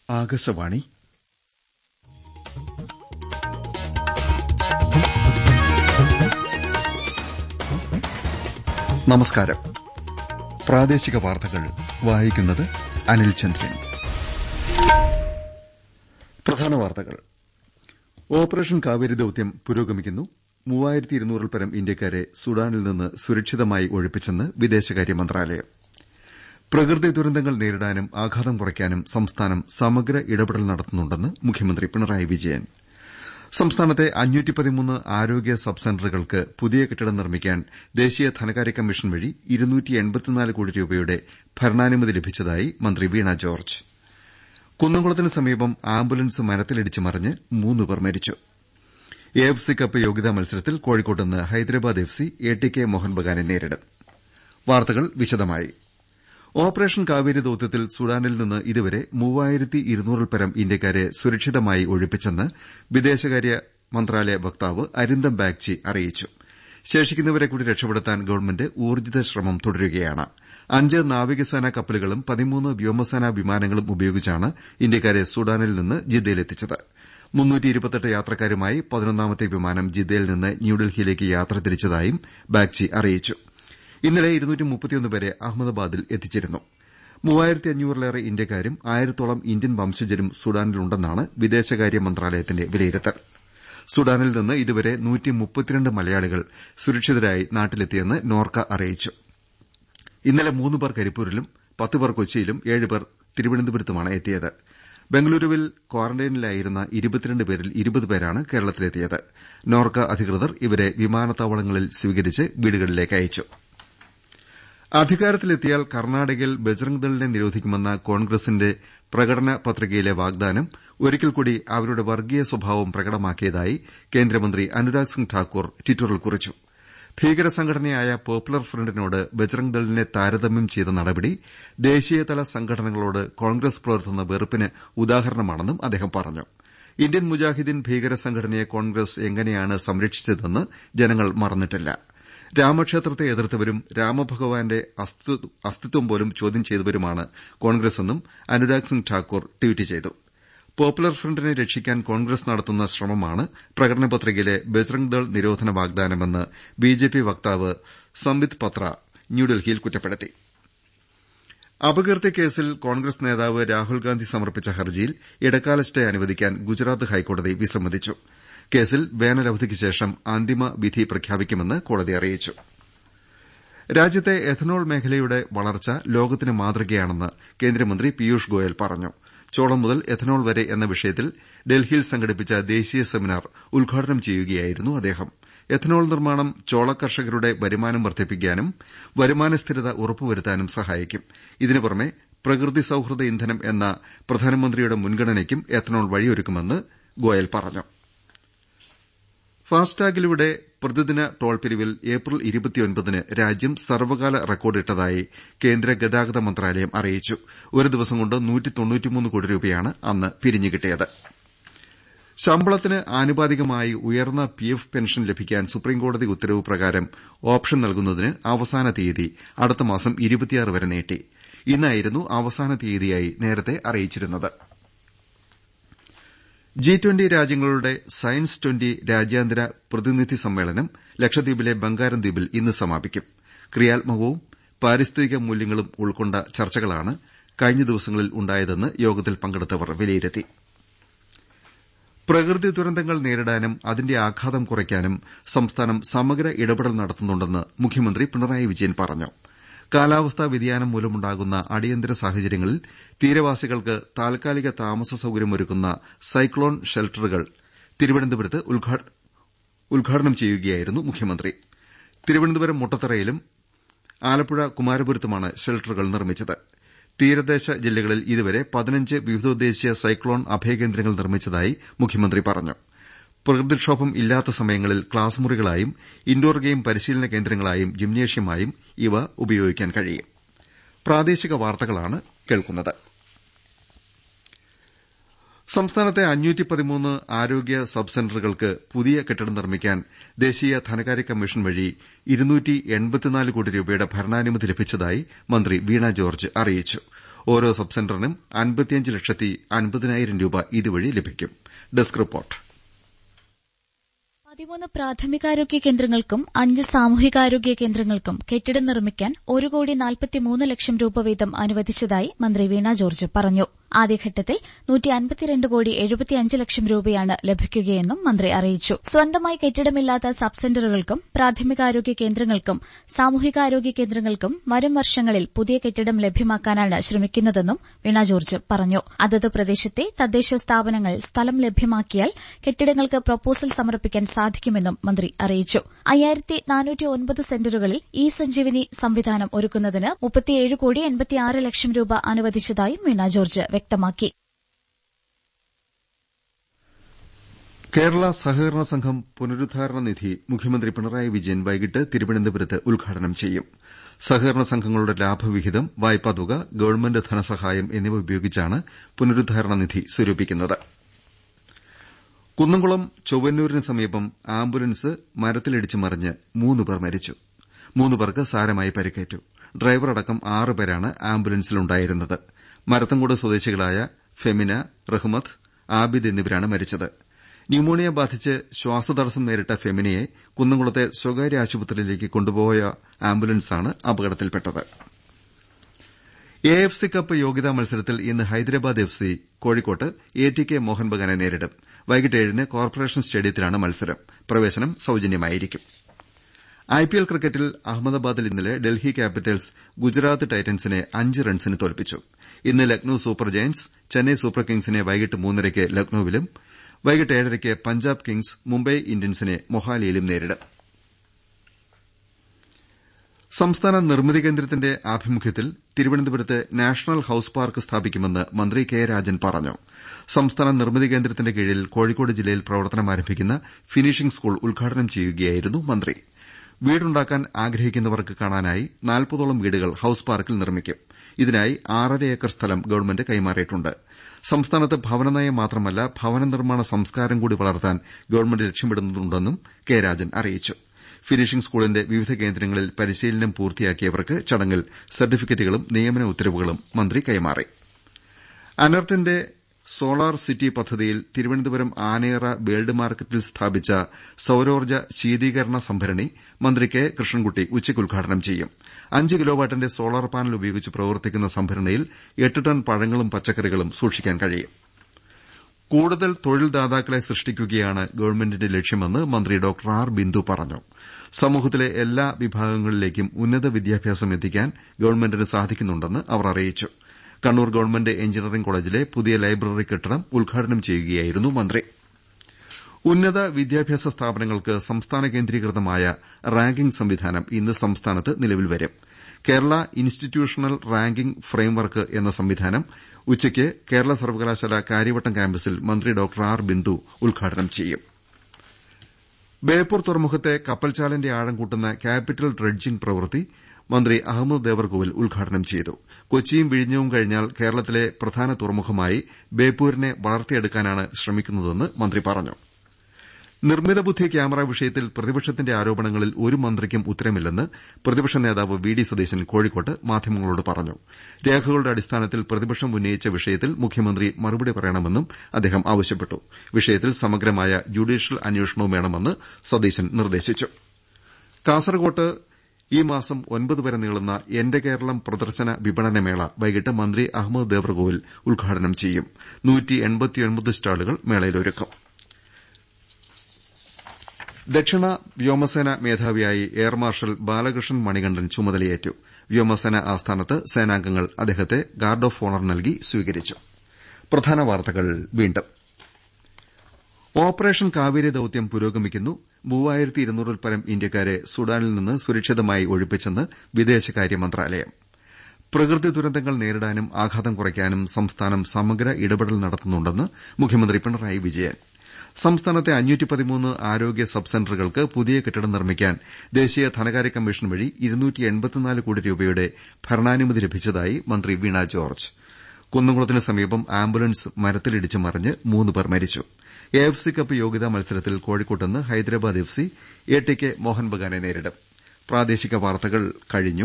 ആകാശവാണി നമസ്കാരം പ്രാദേശിക വാർത്തകൾ വായിക്കുന്നത് അനിൽ ചന്ദ്രൻ പ്രധാന വാർത്തകൾ ഓപ്പറേഷൻ കാവേരി ദൌത്യം പുരോഗമിക്കുന്നു മൂവായിരത്തി ഇരുന്നൂറിൽ പരം ഇന്ത്യക്കാരെ സുഡാനിൽ നിന്ന് സുരക്ഷിതമായി ഒഴിപ്പിച്ചെന്ന് വിദേശകാര്യ മന്ത്രാലയം പ്രകൃതി ദുരന്തങ്ങൾ നേരിടാനും ആഘാതം കുറയ്ക്കാനും സംസ്ഥാനം സമഗ്ര ഇടപെടൽ നടത്തുന്നുണ്ടെന്ന് മുഖ്യമന്ത്രി പിണറായി വിജയൻ സംസ്ഥാനത്തെ ആരോഗ്യ സബ് സെന്ററുകൾക്ക് പുതിയ കെട്ടിടം നിർമ്മിക്കാൻ ദേശീയ ധനകാര്യ കമ്മീഷൻ വഴി കോടി രൂപയുടെ ഭരണാനുമതി ലഭിച്ചതായി മന്ത്രി വീണ ജോർജ് കുന്നംകുളത്തിന് സമീപം ആംബുലൻസ് മരത്തിലിടിച്ച് മറിഞ്ഞ് മൂന്ന് പേർ മരിച്ചു എഎഫ്സി കപ്പ് യോഗ്യതാ മത്സരത്തിൽ കോഴിക്കോട്ട് ഇന്ന് Hyderabad F C A T K Mohun ബഗാനെ നേരിടും വാർത്തകൾ വിശദമായി ഓപ്പറേഷൻ കാവേരി ദൌത്യത്തിൽ സുഡാനിൽ നിന്ന് ഇതുവരെ മൂവായിരത്തി ഇരുന്നൂറിൽ പരം ഇന്ത്യക്കാരെ സുരക്ഷിതമായി ഒഴിപ്പിച്ചെന്ന് വിദേശകാര്യ മന്ത്രാലയ വക്താവ് അരിന്ദം ബാഗ്ചി അറിയിച്ചു ശേഷിക്കുന്നവരെ കൂടി രക്ഷപ്പെടുത്താൻ ഗവൺമെന്റ് ഊർജ്ജിത ശ്രമം തുടരുകയാണ് അഞ്ച് നാവികസേനാ കപ്പലുകളും പതിമൂന്ന് വ്യോമസേനാ വിമാനങ്ങളും ഉപയോഗിച്ചാണ് ഇന്ത്യക്കാരെ സുഡാനിൽ നിന്ന് ജിദ്ദയിലെത്തിച്ചത് യാത്രക്കാരുമായി പതിനൊന്നാമത്തെ വിമാനം ജിദ്ദയിൽ നിന്ന് ന്യൂഡൽഹിയിലേക്ക് യാത്ര തിരിച്ചതായും ബാഗ്ചി അറിയിച്ചു ഇന്നലെ പേരെ അഹമ്മദാബാദിൽ എത്തിച്ചിരുന്നു മൂവായിരത്തി അഞ്ഞൂറിലേറെ ഇന്ത്യക്കാരും ആയിരത്തോളം ഇന്ത്യൻ വംശജരും സുഡാനിലുണ്ടെന്നാണ് വിദേശകാര്യ മന്ത്രാലയത്തിന്റെ വിലയിരുത്തൽ സുഡാനിൽ നിന്ന് ഇതുവരെ മലയാളികൾ സുരക്ഷിതരായി നാട്ടിലെത്തിയെന്ന് നോർക്ക അറിയിച്ചു ഇന്നലെ മൂന്ന് പേർ കരിപ്പൂരിലും പത്ത് പേർ കൊച്ചിയിലും ഏഴ് പേർ തിരുവനന്തപുരത്തുമാണ് എത്തിയത് ബംഗളൂരുവിൽ ക്വാറന്റൈനിലായിരുന്ന ഇരുപത്തിരണ്ട് പേരിൽ ഇരുപത് പേരാണ് കേരളത്തിലെത്തിയത് നോർക്ക അധികൃതർ ഇവരെ വിമാനത്താവളങ്ങളിൽ സ്വീകരിച്ച് വീടുകളിലേക്ക് അയച്ചു അധികാരത്തിലെത്തിയാൽ കർണാടകയിൽ ബജ്റംഗ് ദളിനെ നിരോധിക്കുമെന്ന കോൺഗ്രസിന്റെ പ്രകടന പത്രികയിലെ വാഗ്ദാനം ഒരിക്കൽക്കൂടി അവരുടെ വർഗ്ഗീയ സ്വഭാവം പ്രകടമാക്കിയതായി കേന്ദ്രമന്ത്രി അനുരാഗ് സിംഗ് ഠാക്കൂർ ട്വിറ്ററിൽ കുറിച്ചു ഭീകര സംഘടനയായ പോപ്പുലർ ഫ്രണ്ടിനോട് ബജ്റംഗ് ദളിനെ താരതമ്യം ചെയ്ത നടപടി ദേശീയതല സംഘടനകളോട് കോൺഗ്രസ് പുലർത്തുന്ന വെറുപ്പിന് ഉദാഹരണമാണെന്നും അദ്ദേഹം പറഞ്ഞു ഇന്ത്യൻ മുജാഹിദ്ദീൻ ഭീകര സംഘടനയെ കോൺഗ്രസ് എങ്ങനെയാണ് സംരക്ഷിച്ചതെന്ന് ജനങ്ങൾ മറന്നിട്ടില്ല രാമക്ഷേത്രത്തെ എതിർത്തവരും രാമഭഗവാന്റെ അസ്തിത്വം പോലും ചോദ്യം ചെയ്തവരുമാണ് കോൺഗ്രസെന്നും അനുരാഗ് സിംഗ് ഠാക്കൂർ ട്വീറ്റ് ചെയ്തു പോപ്പുലർ ഫ്രണ്ടിനെ രക്ഷിക്കാൻ കോൺഗ്രസ് നടത്തുന്ന ശ്രമമാണ് പ്രകടന പത്രികയിലെ ബജ്റംഗ് ദൾ നിരോധന വാഗ്ദാനമെന്ന് ബിജെപി വക്താവ് സംബിത് പത്ര ന്യൂഡൽഹിയിൽ കുറ്റപ്പെടുത്തി അപകീർത്തി കേസിൽ കോൺഗ്രസ് നേതാവ് രാഹുൽഗാന്ധി സമർപ്പിച്ച ഹർജിയിൽ ഇടക്കാല സ്റ്റേ അനുവദിക്കാൻ ഗുജറാത്ത് ഹൈക്കോടതി വിസമ്മതിച്ചു കേസിൽ വേനലവധിക്ക് ശേഷം അന്തിമ വിധി പ്രഖ്യാപിക്കുമെന്ന് കോടതി അറിയിച്ചു രാജ്യത്തെ എഥനോൾ മേഖലയുടെ വളർച്ച ലോകത്തിന് മാതൃകയാണെന്ന് കേന്ദ്രമന്ത്രി പീയൂഷ് ഗോയൽ പറഞ്ഞു ചോളം മുതൽ എഥനോൾ വരെ എന്ന വിഷയത്തിൽ ഡൽഹിയിൽ സംഘടിപ്പിച്ച ദേശീയ സെമിനാർ ഉദ്ഘാടനം ചെയ്യുകയായിരുന്നു അദ്ദേഹം എഥനോൾ നിർമ്മാണം ചോള കർഷകരുടെ വരുമാനം വർദ്ധിപ്പിക്കാനും വരുമാന സ്ഥിരത ഉറപ്പുവരുത്താനും സഹായിക്കും ഇതിനു പുറമെ പ്രകൃതി സൌഹൃദ ഇന്ധനം എന്ന പ്രധാനമന്ത്രിയുടെ മുൻഗണനയ്ക്കും എഥനോൾ വഴിയൊരുക്കുമെന്ന് ഗോയൽ പറഞ്ഞു ഫാസ്ടാഗിലൂടെ പ്രതിദിന ടോൾ പിരിവിൽ ഏപ്രിൽ ന് രാജ്യം സർവ്വകാല റെക്കോർഡിട്ടതായി കേന്ദ്ര ഗതാഗത മന്ത്രാലയം അറിയിച്ചു ഒരു ദിവസം കൊണ്ട് കോടി രൂപയാണ് അന്ന് പിരിഞ്ഞുകിട്ടിയത് ശമ്പളത്തിന് ആനുപാതികമായി ഉയർന്ന പിഎഫ് പെൻഷൻ ലഭിക്കാൻ സുപ്രീംകോടതി ഉത്തരവ് പ്രകാരം ഓപ്ഷൻ നൽകുന്നതിന് അവസാന തീയതി അടുത്ത മാസം വരെ നീട്ടി ഇന്നായിരുന്നു അവസാന തീയതിയായി നേരത്തെ അറിയിച്ചിരുന്നത് ജി ട്വന്റി രാജ്യങ്ങളുടെ സയൻസ് ട്വന്റി രാജ്യാന്തര പ്രതിനിധി സമ്മേളനം ലക്ഷദ്വീപിലെ ബംഗാരം ദ്വീപിൽ ഇന്ന് സമാപിക്കും ക്രിയാത്മകവും പാരിസ്ഥിതിക മൂല്യങ്ങളും ഉൾക്കൊണ്ട ചർച്ചകളാണ് കഴിഞ്ഞ ദിവസങ്ങളിൽ ഉണ്ടായതെന്ന് യോഗത്തിൽ പങ്കെടുത്തവർ വിലയിരുത്തി പ്രകൃതി ദുരന്തങ്ങൾ നേരിടാനും അതിന്റെ ആഘാതം കുറയ്ക്കാനും സംസ്ഥാനം സമഗ്ര ഇടപെടൽ നടത്തുന്നുണ്ടെന്ന് മുഖ്യമന്ത്രി പിണറായി വിജയൻ പറഞ്ഞു കാലാവസ്ഥാ വ്യതിയാനം മൂലമുണ്ടാകുന്ന അടിയന്തര സാഹചര്യങ്ങളിൽ തീരവാസികൾക്ക് താൽക്കാലിക താമസ സൌകര്യമൊരുക്കുന്ന സൈക്ലോൺ ഷെൽട്ടറുകൾ തിരുവനന്തപുരത്ത് ഉദ്ഘാടനം ചെയ്യുകയായിരുന്നു മുഖ്യമന്ത്രി തിരുവനന്തപുരം മുട്ടത്തറയിലും ആലപ്പുഴ കുമാരപുരത്തുമാണ് ഷെൽട്ടറുകൾ നിർമ്മിച്ചത് തീരദേശ ജില്ലകളിൽ ഇതുവരെ പതിനഞ്ച് വിവിധോദ്ദേശ്യ സൈക്ലോൺ അഭയകേന്ദ്രങ്ങൾ നിർമ്മിച്ചതായി മുഖ്യമന്ത്രി പറഞ്ഞു പ്രകൃതിക്ഷോഭം ഇല്ലാത്ത സമയങ്ങളിൽ ക്ലാസ് മുറികളായും ഇൻഡോർ ഗെയിം പരിശീലന കേന്ദ്രങ്ങളായും ജിംനേഷ്യമായും ഇവ ഉപയോഗിക്കാൻ കഴിയും സംസ്ഥാനത്തെ ആരോഗ്യ സബ് സെന്ററുകൾക്ക് പുതിയ കെട്ടിടം നിർമ്മിക്കാൻ ദേശീയ ധനകാര്യ കമ്മീഷൻ വഴി കോടി രൂപയുടെ ഭരണാനുമതി ലഭിച്ചതായി മന്ത്രി വീണ ജോർജ് അറിയിച്ചു ഓരോ സബ് സെന്ററിനും അൻപത്തിയഞ്ച് ലക്ഷത്തി അൻപതിനായിരം രൂപ ഇതുവഴി ലഭിക്കും ഡെസ്ക് റിപ്പോർട്ട് പതിമൂന്ന് പ്രാഥമികാരോഗ്യ കേന്ദ്രങ്ങൾക്കും അഞ്ച് സാമൂഹികാരോഗ്യ കേന്ദ്രങ്ങൾക്കും കെട്ടിടം നിർമ്മിക്കാൻ ഒരു കോടി നാൽപ്പത്തിമൂന്ന് ലക്ഷം രൂപ വീതം അനുവദിച്ചതായി മന്ത്രി വീണ ജോർജ് പറഞ്ഞു ആദ്യഘട്ടത്തിൽ നൂറ്റി അൻപത്തിരണ്ട് കോടി എഴുപത്തിയഞ്ച് ലക്ഷം രൂപയാണ് ലഭിക്കുകയെന്നും മന്ത്രി അറിയിച്ചു സ്വന്തമായി കെട്ടിടമില്ലാത്ത സബ് സെന്ററുകൾക്കും പ്രാഥമികാരോഗ്യ കേന്ദ്രങ്ങൾക്കും സാമൂഹികാരോഗ്യ കേന്ദ്രങ്ങൾക്കും വരും വർഷങ്ങളിൽ പുതിയ കെട്ടിടം ലഭ്യമാക്കാനാണ് ശ്രമിക്കുന്നതെന്നും വീണ ജോർജ് പറഞ്ഞു അതത് പ്രദേശത്തെ തദ്ദേശ സ്ഥാപനങ്ങൾ സ്ഥലം ലഭ്യമാക്കിയാൽ കെട്ടിടങ്ങൾക്ക് പ്രൊപ്പോസൽ സമർപ്പിക്കാൻ സാധിക്കുമെന്നും മന്ത്രി അറിയിച്ചു അയ്യായിരത്തി നാനൂറ്റി ഒൻപത് സെന്ററുകളിൽ ഇ സഞ്ജീവനി സംവിധാനം ഒരുക്കുന്നതിന് മുപ്പത്തിയേഴ് കോടി എൺപത്തിയാറ് ലക്ഷം രൂപ അനുവദിച്ചതായും വീണ ജോർജ് വ്യക്തമാക്കി കേരള സഹകരണ സംഘം പുനരുദ്ധാരണ നിധി മുഖ്യമന്ത്രി പിണറായി വിജയൻ വൈകിട്ട് തിരുവനന്തപുരത്ത് ഉദ്ഘാടനം ചെയ്യും സഹകരണ സംഘങ്ങളുടെ ലാഭവിഹിതം വായ്പാതുക ഗവൺമെന്റ് ധനസഹായം എന്നിവ ഉപയോഗിച്ചാണ് പുനരുദ്ധാരണ നിധി സ്വരൂപിക്കുന്നത് കുന്നംകുളം ചൊവ്വന്നൂരിന് സമീപം ആംബുലൻസ് മരത്തിലിടിച്ച് മറിഞ്ഞ് മൂന്ന് പേർ മരിച്ചു മൂന്ന് പേർക്ക് സാരമായി പരിക്കേറ്റു ഡ്രൈവറടക്കം ആറ് പേരാണ് ആംബുലൻസിലുണ്ടായിരുന്നത് മരത്തങ്കോട് സ്വദേശികളായ ഫെമിന റഹ്മത്ത് ആബിദ് എന്നിവരാണ് മരിച്ചത് ന്യൂമോണിയ ബാധിച്ച് ശ്വാസതടസ്സം നേരിട്ട ഫെമിനയെ കുന്നംകുളത്തെ സ്വകാര്യ ആശുപത്രിയിലേക്ക് കൊണ്ടുപോയ ആംബുലൻസാണ് അപകടത്തിൽപ്പെട്ടത് എ എഫ് സി കപ്പ് യോഗ്യതാ മത്സരത്തിൽ ഇന്ന് ഹൈദരാബാദ് എഫ് സി കോഴിക്കോട്ട് എ ടി കെ മോഹൻ ബഗാനെ നേരിടും വൈകിട്ട് ഏഴിന് കോർപ്പറേഷൻ സ്റ്റേഡിയത്തിലാണ് മത്സരം പ്രവേശനം സൌജന്യമായിരിക്കും ഐപിഎൽ ക്രിക്കറ്റിൽ അഹമ്മദാബാദിൽ ഇന്നലെ ഡൽഹി ക്യാപിറ്റൽസ് ഗുജറാത്ത് ടൈറ്റൻസിനെ അഞ്ച് റൺസിന് തോൽപ്പിച്ചു ഇന്ന് Lucknow super giants Chennai super കിങ്സിനെ വൈകിട്ട് മൂന്നരയ്ക്ക് ലക്നൌവിലും വൈകിട്ട് ഏഴരയ്ക്ക് പഞ്ചാബ് കിങ്സ് മുംബൈ ഇന്ത്യൻസിനെ മൊഹാലിയിലും നേരിടും സംസ്ഥാന നിർമ്മിതി കേന്ദ്രത്തിന്റെ ആഭിമുഖ്യത്തിൽ തിരുവനന്തപുരത്ത് നാഷണൽ ഹൌസ് പാർക്ക് സ്ഥാപിക്കുമെന്ന് മന്ത്രി കെ രാജൻ പറഞ്ഞു സംസ്ഥാന നിർമ്മിതി കേന്ദ്രത്തിന്റെ കീഴിൽ കോഴിക്കോട് ജില്ലയിൽ പ്രവർത്തനമാരംഭിക്കുന്ന ഫിനിഷിംഗ് സ്കൂൾ ഉദ്ഘാടനം ചെയ്യുകയായിരുന്നു മന്ത്രി വീടുണ്ടാക്കാൻ ആഗ്രഹിക്കുന്നവർക്ക് കാണാനായി നാൽപ്പതോളം വീടുകൾ ഹൌസ് പാർക്കിൽ നിർമ്മിക്കും ഇതിനായി ആറര ഏക്കർ സ്ഥലം ഗവൺമെന്റ് കൈമാറിയിട്ടുണ്ട് സംസ്ഥാനത്ത് ഭവനനയം മാത്രമല്ല ഭവന നിർമ്മാണ സംസ്കാരം കൂടി വളർത്താൻ ഗവൺമെന്റ് ലക്ഷ്യമിടുന്നുണ്ടെന്നും കെ രാജൻ അറിയിച്ചു ഫിനിഷിംഗ് സ്കൂളിന്റെ വിവിധ കേന്ദ്രങ്ങളിൽ പരിശീലനം പൂർത്തിയാക്കിയവർക്ക് ചടങ്ങിൽ സർട്ടിഫിക്കറ്റുകളും നിയമന ഉത്തരവുകളും മന്ത്രി കൈമാറി അനർട്ടിന്റെ സോളാർ സിറ്റി പദ്ധതിയിൽ തിരുവനന്തപുരം ആനയറ വേൾഡ് മാർക്കറ്റിൽ സ്ഥാപിച്ച സൌരോർജ്ജ ശീതീകരണ സംഭരണി മന്ത്രി കെ കൃഷ്ണൻകുട്ടി ഉച്ചയ്ക്ക് ഉദ്ഘാടനം ചെയ്യും അഞ്ച് കിലോവാട്ടിന്റെ സോളാർ പാനൽ ഉപയോഗിച്ച് പ്രവർത്തിക്കുന്ന സംഭരണിയിൽ എട്ട് ടൺ പഴങ്ങളും പച്ചക്കറികളും സൂക്ഷിക്കാൻ കഴിയും കൂടുതൽ തൊഴിൽദാതാക്കളെ സൃഷ്ടിക്കുകയാണ് ഗവൺമെന്റിന്റെ ലക്ഷ്യമെന്ന് മന്ത്രി ഡോക്ടർ ആർ ബിന്ദു പറഞ്ഞു സമൂഹത്തിലെ എല്ലാ വിഭാഗങ്ങളിലേക്കും ഉന്നത വിദ്യാഭ്യാസം എത്തിക്കാൻ ഗവൺമെന്റിന് സാധിക്കുന്നുണ്ടെന്ന് അവർ അറിയിച്ചു കണ്ണൂർ ഗവൺമെന്റ് എഞ്ചിനീയറിംഗ് കോളേജിലെ പുതിയ ലൈബ്രറി കെട്ടിടം ഉദ്ഘാടനം ചെയ്യുകയായിരുന്നു മന്ത്രി ഉന്നത വിദ്യാഭ്യാസ സ്ഥാപനങ്ങൾക്ക് സംസ്ഥാന കേന്ദ്രീകൃതമായ റാങ്കിംഗ് സംവിധാനം ഇന്ന് സംസ്ഥാനത്ത് നിലവിൽ വരും കേരള ഇൻസ്റ്റിറ്റ്യൂഷണൽ റാങ്കിംഗ് ഫ്രെയിംവർക്ക് എന്ന സംവിധാനം ഉച്ചയ്ക്ക് കേരള സർവകലാശാല കാര്യവട്ടം ക്യാമ്പസിൽ മന്ത്രി ഡോക്ടർ ആർ ബിന്ദു ഉദ്ഘാടനം ചെയ്യും ബേപ്പൂർ തുറമുഖത്തെ കപ്പൽചാലിന്റെ ആഴം കൂട്ടുന്ന ക്യാപിറ്റൽ ഡ്രഡ്ജിംഗ് പ്രവൃത്തി മന്ത്രി അഹമ്മദ് ദേവർകോവിൽ ഉദ്ഘാടനം ചെയ്തു കൊച്ചിയും വിഴിഞ്ഞവും കഴിഞ്ഞാൽ കേരളത്തിലെ പ്രധാന തുറമുഖമായി ബേപ്പൂരിനെ വളർത്തിയെടുക്കാനാണ് ശ്രമിക്കുന്നതെന്ന് മന്ത്രി പറഞ്ഞു നിർമ്മിത ബുദ്ധി ക്യാമറ വിഷയത്തിൽ പ്രതിപക്ഷത്തിന്റെ ആരോപണങ്ങളിൽ ഒരു മന്ത്രിക്കും ഉത്തരമില്ലെന്ന് പ്രതിപക്ഷ നേതാവ് വി ഡി സതീശൻ കോഴിക്കോട്ട് മാധ്യമങ്ങളോട് പറഞ്ഞു രേഖകളുടെ അടിസ്ഥാനത്തിൽ പ്രതിപക്ഷം ഉന്നയിച്ച വിഷയത്തിൽ മുഖ്യമന്ത്രി മറുപടി പറയണമെന്നും അദ്ദേഹം ആവശ്യപ്പെട്ടു വിഷയത്തിൽ സമഗ്രമായ ജുഡീഷ്യൽ അന്വേഷണവും വേണമെന്ന് സതീശൻ നിർദ്ദേശിച്ചു കാസർകോട്ട് ഈ മാസം ഒൻപത് വരെ നീളുന്ന എന്റെ കേരളം പ്രദർശന വിപണന മേള വൈകിട്ട് മന്ത്രി അഹമ്മദ് ദേവർകോവിൽ ഉദ്ഘാടനം ചെയ്യും സ്റ്റാളുകൾ മേളയിലൊരുക്കും ദക്ഷിണ വ്യോമസേന മേധാവിയായി എയർ മാർഷൽ ബാലകൃഷ്ണൻ മണികണ്ഠൻ ചുമതലയേറ്റു വ്യോമസേന ആസ്ഥാനത്ത് സേനാംഗങ്ങൾ അദ്ദേഹത്തെ ഗാർഡ് ഓഫ് ഓണർ നൽകി സ്വീകരിച്ചു പ്രധാന വാർത്തകൾ വീണ്ടും ഓപ്പറേഷൻ കാവേരി ദൌത്യം പുരോഗമിക്കുന്നു മൂവായിരത്തി ഇരുന്നൂറിൽ പരം ഇന്ത്യക്കാരെ സുഡാനിൽ നിന്ന് സുരക്ഷിതമായി ഒഴിപ്പിച്ചെന്ന് വിദേശകാര്യ മന്ത്രാലയം പ്രകൃതി ദുരന്തങ്ങൾ നേരിടാനും ആഘാതം കുറയ്ക്കാനും സംസ്ഥാനം സമഗ്ര ഇടപെടൽ നടത്തുന്നുണ്ടെന്ന് മുഖ്യമന്ത്രി പിണറായി വിജയൻ സംസ്ഥാനത്തെ ആരോഗ്യ സബ് സെന്ററുകൾക്ക് പുതിയ കെട്ടിടം നിർമ്മിക്കാൻ ദേശീയ ധനകാര്യ കമ്മീഷൻ വഴി കോടി രൂപയുടെ ഭരണാനുമതി ലഭിച്ചതായി മന്ത്രി വീണ ജോർജ് കുന്നംകുളത്തിന് സമീപം ആംബുലൻസ് മരത്തിലിടിച്ച് മറിഞ്ഞ് മൂന്ന് പേർ മരിച്ചു എ എഫ് സി കപ്പ് യോഗ്യതാ മത്സരത്തിൽ കോഴിക്കോട്ട് ഇന്ന് Hyderabad F C A T K Mohun ബഗാനെ നേരിടും